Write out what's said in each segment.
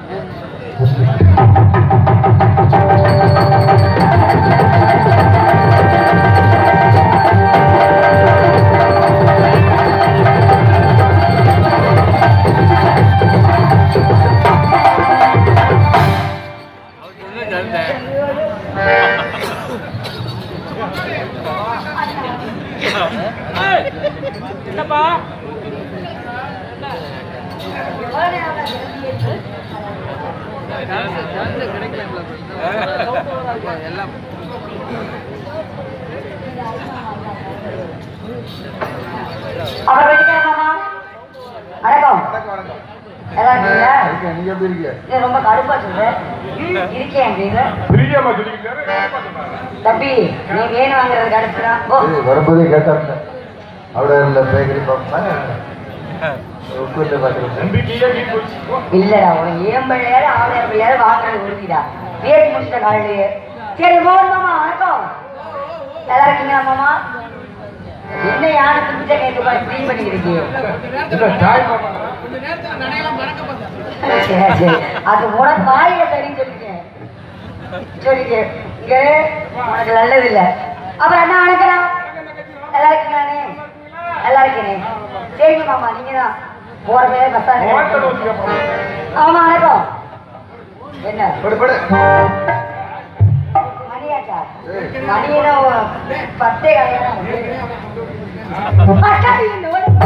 அவர் வெட்டிக்காரமாமா வணக்கம் நல்லா இருக்கீங்களா இருக்கேன், நீங்க எப்படி இருக்கீங்க இது ரொம்ப கடுப்பா சொல்றேன் இருக்கேன் அப்படின்னு பிரியமா சொல்லிக்கிட்டாரு தம்பி நீ வேணும் வாங்குறது கடுப்புதான் ஓ ஏய், வரும்போதே கேட்டாங்க അവിടെ இல்ல பேக்கரி பார்ப்பேன் உட்காந்து பார்த்துருக்கேன் நம்பிக்கையே நீ போச்சு இல்லடா உன் ஏன் பிள்ளையாரு ஆவலையார் பிள்ளையாரு வாங்குறது உறுதிடா பேசி முடிச்சிட்ட காலையிலேயே சரி மோகன் மாமா வணக்கம் நல்லா இருக்கீங்களா மாமா என்ன யானை துப்பிச்ச கேட்டு க்ளீன் பண்ணிக்கிறீங்க இந்த தாய் மாமா சரி சரி அது உனக்கு வாயில சரின்னு சொல்லிட்டேன் சொல்லிட்டேன் இங்க உனக்கு நல்லது இல்ல அப்புறம் என்ன வணக்கம் நல்லா இருக்கீங்களாண்ணே நல்லா இருக்கேனே சரிங்க மாமா நீங்க தான் போறதே பஸ் ஓட்ட நோக்கி அப்புறம் ஆமா வணக்கம் என்ன படு படு மணியாச்சா ஏய். மணியெல்லாம் ஒரு பத்தே கல்யாணம் அக்கா, நீ இந்த ஒரு-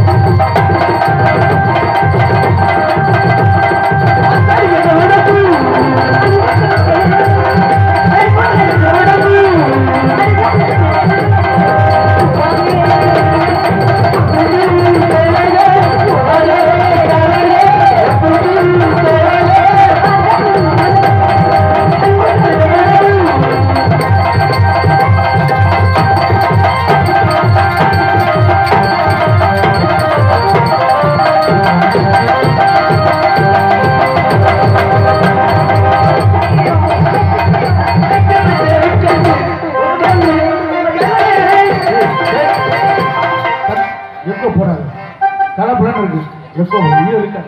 எக்கோ போறாங்க கலப்புலன்னு இருக்கு எக்கோ ஐயோ இருக்க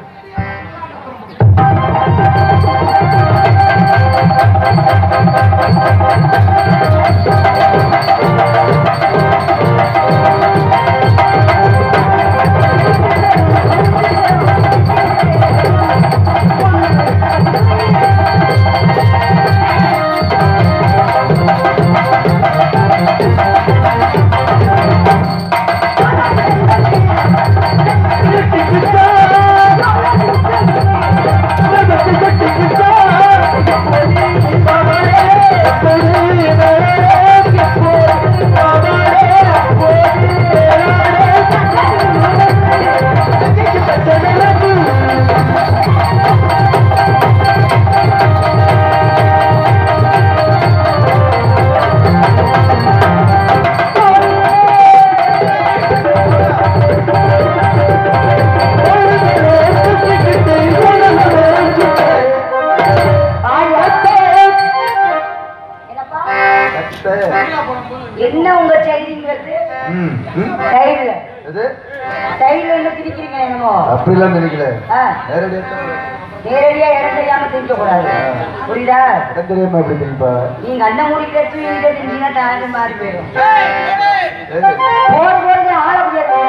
என்னப்பா கத்தை. என்ன உங்க செய்திங்கிறது ம், ம். சைடுல எது சைடுல என்ன திரிக்கிறீங்க என்னமோ அப்படிலாம் நினைக்கல ஆ, நேரடியா தான் நேரடியா இடம் தெரியாம திரிக்க கூடாது புரியுதா இடம் தெரியாம எப்படி தெரியுப்பா நீங்க அண்ணன் மூடிக்கிட்ட தூங்கிட்ட திரிஞ்சீங்கன்னா டாக்கு மாறி போயிடும் எது? போர் போறது ஆள முடியாது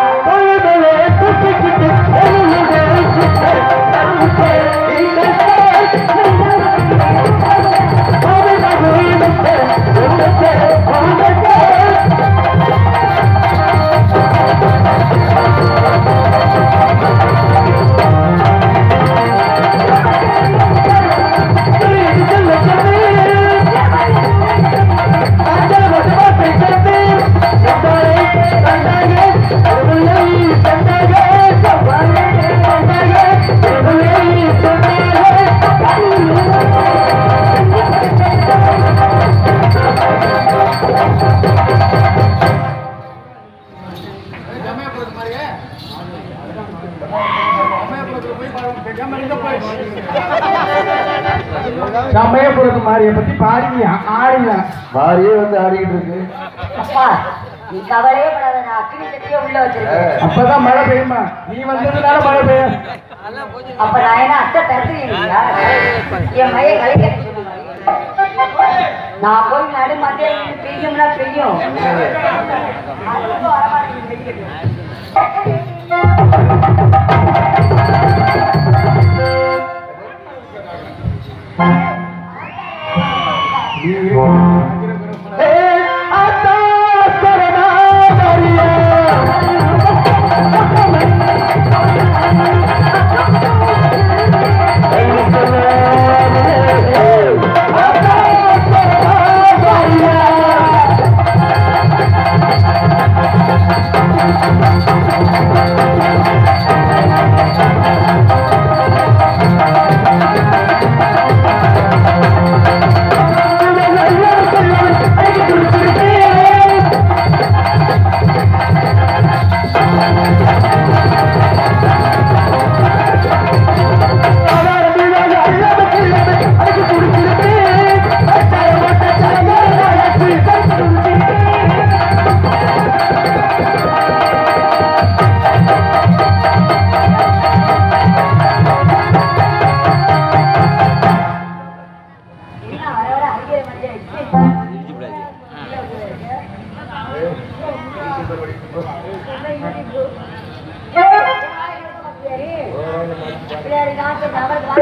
சமயபுரத்து மாரியை பத்தி பாடி ஆடினா மாறியே வந்து ஆடிக்கிட்டு இருக்கு அப்பா நீ கவலையே படாத நான் அக்னி சட்டியே உள்ள வச்சிருக்கேன் ஆ. அப்பதான் மழை பெய்யுமா நீ வந்ததுனால மழை பெய்யும் அப்ப நான் என்ன அத்தை தருத்துறீங்களா என் மைய கலைக்க நான் போய் நடு மத்திய பெய்யும்னா பெய்யும் அதுக்கு வரமாட்டேங்குது வெடிக்கிறது. என்ன வர வர அடிக்கிற மாதிரியே இருக்கு. பிள்ளையாரி நாட்டு நபர்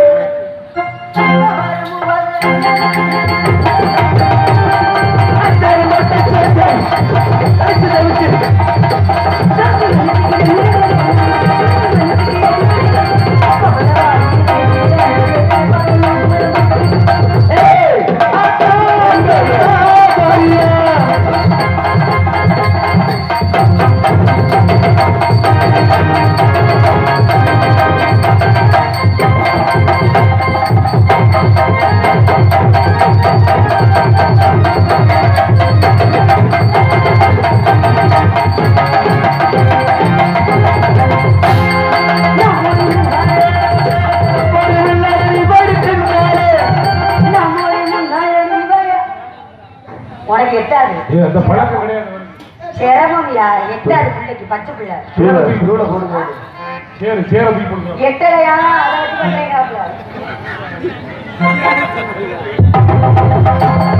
உனக்கு எட்டாது ஏய், அந்த பழக்கம் கிடையாது சிரமம் யா எட்டாது பிள்ளைக்கு பச்சை பிள்ளை சூட சூட போடுங்க சேரு சேர தூக்கி போடுங்க எட்டலையா அதை வச்சு பண்றீங்க